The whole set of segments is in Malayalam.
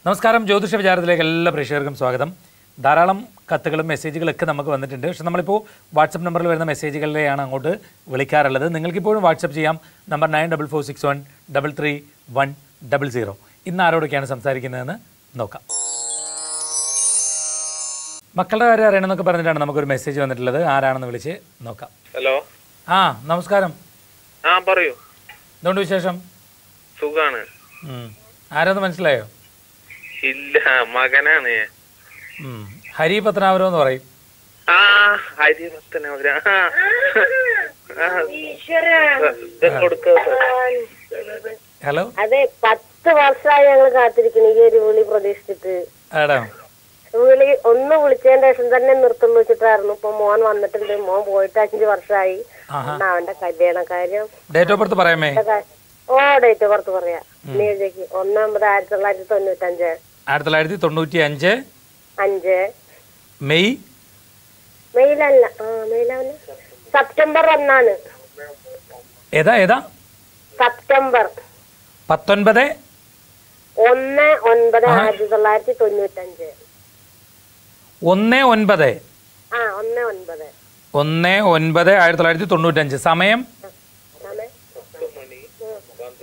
നമസ്കാരം ജ്യോതിഷ വിചാരത്തിലേക്ക് എല്ലാ പ്രേക്ഷകർക്കും സ്വാഗതം ധാരാളം കത്തുകളും മെസ്സേജുകളൊക്കെ നമുക്ക് വന്നിട്ടുണ്ട് പക്ഷെ നമ്മളിപ്പോൾ വാട്സപ്പ് നമ്പറിൽ വരുന്ന മെസ്സേജുകളിലെയാണ് അങ്ങോട്ട് വിളിക്കാറുള്ളത് നിങ്ങൾക്കിപ്പോഴും വാട്സപ്പ് ചെയ്യാം number nine double four six one double three one double zero ഇന്ന് ആരോടൊക്കെയാണ് സംസാരിക്കുന്നതെന്ന് നോക്കാം മക്കളുടെ കാര്യം അറിയണമെന്നൊക്കെ പറഞ്ഞിട്ടാണ് നമുക്കൊരു മെസ്സേജ് വന്നിട്ടുള്ളത് ആരാണെന്ന് വിളിച്ച് നോക്കാം ഹലോ ആ നമസ്കാരം ആ പറയൂ എന്തുകൊണ്ട് വിശേഷം സുഖാണ് ഉം. ആരാന്ന് മനസ്സിലായോ ഇല്ല മകനാണ് ഞാൻ. ഉം. ഹരി പത്തനാപുരം എന്ന് പറയും ആ ഹരിഭക്തനവര കൊടുക്ക ഹലോ അതെ പത്ത് വർഷമായി ഞങ്ങൾ കാത്തിരിക്കുന്നു ഈ ഒരു വിളി പ്രതീക്ഷിച്ചിട്ട് ആടാ വിളി ഒന്ന് വിളിച്ചതിന്റെ ശേഷം തന്നെ നിർത്തുന്നു വെച്ചിട്ടായിരുന്നു ഇപ്പൊ മോൻ വന്നിട്ടുണ്ട് മോൻ പോയിട്ട് അഞ്ചു വർഷമായി ആഹാ. എന്നാ അവന്റെ കല്യാണ കാര്യം ഡേറ്റ് ഓഫ് ബർത്ത് പറയാമേ ക- ഓ ഡേറ്റ് പുറത്ത് പറയാ നീഴേക്ക് ഒന്നാമത് ആയിരത്തി തൊള്ളായിരത്തി തൊണ്ണൂറ്റഞ്ച് ആയിരത്തി തൊള്ളായിരത്തി തൊണ്ണൂറ്റി അഞ്ച് അഞ്ച് മെയ് മെയിലല്ല ആ മെയിലാണ് സെപ്റ്റംബർ ഒന്നാണ് ഏതാ ഏതാ സെപ്റ്റംബർ പത്തൊൻപത് ഒന്ന് ഒൻപത് ആയിരത്തി തൊള്ളായിരത്തി തൊണ്ണൂറ്റഞ്ച് ഒന്ന് ഒൻപത് ആ ഒന്ന് ഒൻപത് ഒന്ന് ഒൻപത് ആയിരത്തി തൊള്ളായിരത്തി തൊണ്ണൂറ്റഞ്ച് സമയം സമയം? ഉം.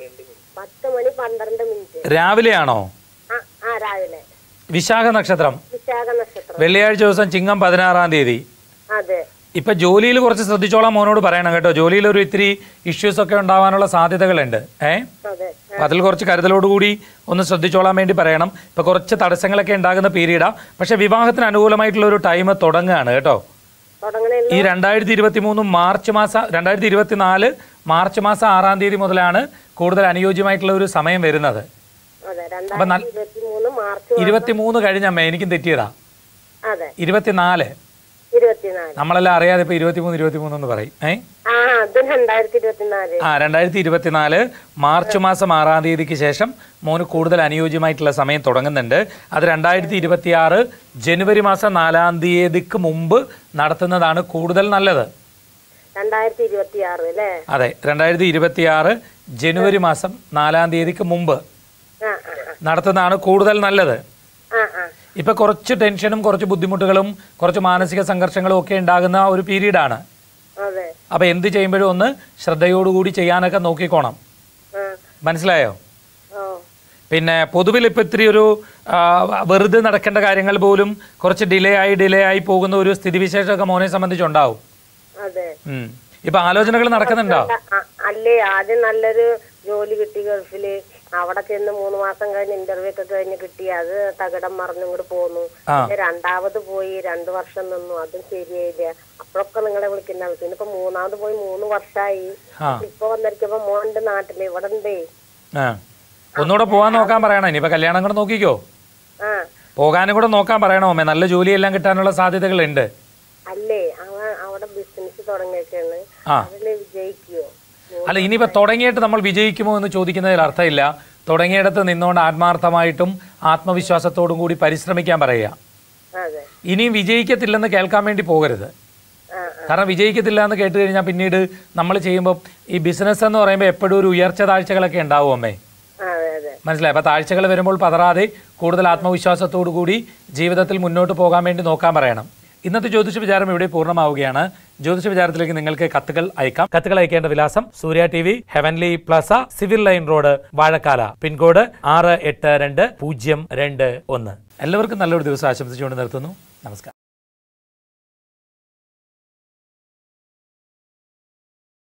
പത്ത് മണി പന്ത്രണ്ട് മിനിറ്റ് രാവിലെയാണോ ആ ആ രാവിലെ വിശാഖ നക്ഷത്രം വിശാഖ നക്ഷത്രം വെള്ളിയാഴ്ച ദിവസം ചിങ്ങം പതിനാറാം തീയതി അതെ ഇപ്പൊ ജോലിയിൽ കുറച്ച് ശ്രദ്ധിച്ചോളാം മോനോട് പറയണം കേട്ടോ ജോലിയിൽ ഒരു ഇത്തിരി ഇഷ്യൂസ് ഒക്കെ ഉണ്ടാവാനുള്ള സാധ്യതകളുണ്ട് ഏ അതെ അപ്പൊ അതിൽ കുറച്ച് കരുതലോടുകൂടി ഒന്ന് ശ്രദ്ധിച്ചോളാൻ വേണ്ടി പറയണം ഇപ്പൊ കുറച്ച് തടസ്സങ്ങളൊക്കെ ഉണ്ടാകുന്ന പീരീഡാ പക്ഷെ വിവാഹത്തിന് അനുകൂലമായിട്ടുള്ള ഒരു ടൈം തുടങ്ങുകയാണ് കേട്ടോ തുടങ്ങണേ ഈ രണ്ടായിരത്തി ഇരുപത്തി മൂന്ന് മാർച്ച് മാസം രണ്ടായിരത്തി ഇരുപത്തി നാല് മാർച്ച് മാസം ആറാം തീയതി മുതലാണ് കൂടുതൽ അനുയോജ്യമായിട്ടുള്ള ഒരു സമയം വരുന്നത് അതെ രണ്ടായിരത്തി ഇരുപത്തി മൂന്ന് മാർച്ച് ഇരുപത്തി മൂന്ന് കഴിഞ്ഞമ്മ എനിക്കും തെറ്റിയതാ അതെ ഇരുപത്തിനാല് ഇരുപത്തിനാല് നമ്മളെല്ലാം അറിയാതെ ഇപ്പൊ ഇരുപത്തിമൂന്ന് ഇരുപത്തിമൂന്ന് എന്ന് പറയും ഏ ആ അത് രണ്ടായിരത്തി ഇരുപത്തിനാല് ആ രണ്ടായിരത്തി ഇരുപത്തിനാല് മാർച്ച് മാസം ആറാം തീയതിക്ക് ശേഷം മോന് കൂടുതൽ അനുയോജ്യമായിട്ടുള്ള സമയം തുടങ്ങുന്നുണ്ട് അത് രണ്ടായിരത്തി ഇരുപത്തി ആറ് ജനുവരി മാസം നാലാം തീയതിക്ക് മുമ്പ് നടത്തുന്നതാണ് കൂടുതൽ നല്ലത് രണ്ടായിരത്തി ഇരുപത്തി ആറ് അല്ലേ അതെ രണ്ടായിരത്തി ഇരുപത്തി ആറ് ജനുവരി മാസം നാലാം തീയതിക്ക് മുമ്പ് ആ ആ നടത്തുന്നതാണ് കൂടുതൽ നല്ലത് ആ ആ ഇപ്പൊ കുറച്ച് ടെൻഷനും കുറച്ച് ബുദ്ധിമുട്ടുകളും കുറച്ച് മാനസിക സംഘർഷങ്ങളും ഒക്കെ ഉണ്ടാകുന്ന ഒരു പീരീഡാണ് അതെ അപ്പൊ എന്ത് ചെയ്യുമ്പോഴും ഒന്ന് ശ്രദ്ധയോടുകൂടി ചെയ്യാനൊക്കെ നോക്കിക്കോണം ആ മനസ്സിലായോ ഓ പിന്നെ പൊതുവിൽ ഇപ്പം ഇത്തിരി ഒരു ആ, വെറുതെ നടക്കേണ്ട കാര്യങ്ങൾ പോലും കുറച്ച് ഡിലേ ആയി ഡിലേ ആയി പോകുന്ന ഒരു സ്ഥിതിവിശേഷമൊക്കെ മോനെ സംബന്ധിച്ചുണ്ടാവും അതെ ഉം. ഇപ്പൊ ആലോചനകൾ നടക്കുന്നുണ്ടോ അ- അ- അല്ലേ ആദ്യം നല്ലൊരു ജോലി കിട്ടി ഗൾഫില് അവിടെ ചെന്ന് മൂന്ന് മാസം കഴിഞ്ഞ് ഇന്റർവ്യൂ ഒക്കെ കഴിഞ്ഞ് കിട്ടി അത് തകിടം മറിഞ്ഞും ഇങ്ങോട്ട് പോന്നു ആ. പിന്നെ രണ്ടാമത് പോയി രണ്ടു വർഷം നിന്നു അതും ശരിയായില്ല അപ്പോഴൊക്കെ നിങ്ങളെ വിളിക്കുന്ന പിന്നെ ഇപ്പൊ മൂന്നാമത് പോയി മൂന്ന് വർഷമായി ആ ഇപ്പൊ വന്നിരിക്കുമ്പോ മോന്റെ നാട്ടില് ഇവിടെ ഉണ്ടേ ആ ഒന്നുകൂടെ പോകാൻ നോക്കാൻ പറയണം ഇനിയിപ്പോൾ കല്യാണം കൂടെ നോക്കിക്കോ ആ പോകാനും കൂടെ നോക്കാൻ പറയണോ അമ്മേ നല്ല ജോലിയെല്ലാം കിട്ടാനുള്ള സാധ്യതകളുണ്ട് അല്ലേ അവൻ അവിടെ ബിസിനസ് തുടങ്ങിയൊക്കെയാണ് ആ അതില് വിജയിക്കുവോ അല്ല ഇനിയിപ്പോൾ തുടങ്ങിയിട്ട് നമ്മൾ വിജയിക്കുമോ എന്ന് ചോദിക്കുന്നതിൽ അർത്ഥമില്ല തുടങ്ങിയിടത്ത് നിന്നുകൊണ്ട് ആത്മാർത്ഥമായിട്ടും ആത്മവിശ്വാസത്തോടും കൂടി പരിശ്രമിക്കാൻ പറയുക അതെ ഇനിയും വിജയിക്കത്തില്ലെന്ന് കേൾക്കാൻ വേണ്ടി പോകരുത് ആ കാരണം വിജയിക്കത്തില്ല എന്ന് കേട്ട് കഴിഞ്ഞാൽ പിന്നീട് നമ്മൾ ചെയ്യുമ്പോൾ ഈ ബിസിനസ് എന്ന് പറയുമ്പോൾ എപ്പോഴും ഒരു ഉയർച്ച താഴ്ചകളൊക്കെ ഉണ്ടാവും അമ്മേ ആ, അതെ അതെ മനസ്സിലായി അപ്പോൾ താഴ്ചകൾ വരുമ്പോൾ പതറാതെ കൂടുതൽ ആത്മവിശ്വാസത്തോടു കൂടി ജീവിതത്തിൽ മുന്നോട്ട് പോകാൻ വേണ്ടി നോക്കാൻ പറയണം ഇന്നത്തെ ജ്യോതിഷ വിചാരം ഇവിടെ പൂർണ്ണമാവുകയാണ് ജ്യോതിഷ വിചാരത്തിലേക്ക് നിങ്ങൾക്ക് കത്തുകൾ അയക്കാം കത്തുകൾ അയക്കേണ്ട വിലാസം Surya TV heavenly plaza civil line road Vazhakkala pincode ആറ് എട്ട് രണ്ട് പൂജ്യം രണ്ട് ഒന്ന് എല്ലാവർക്കും നല്ലൊരു ദിവസം ആശംസിച്ചുകൊണ്ട് നിർത്തുന്നു നമസ്കാരം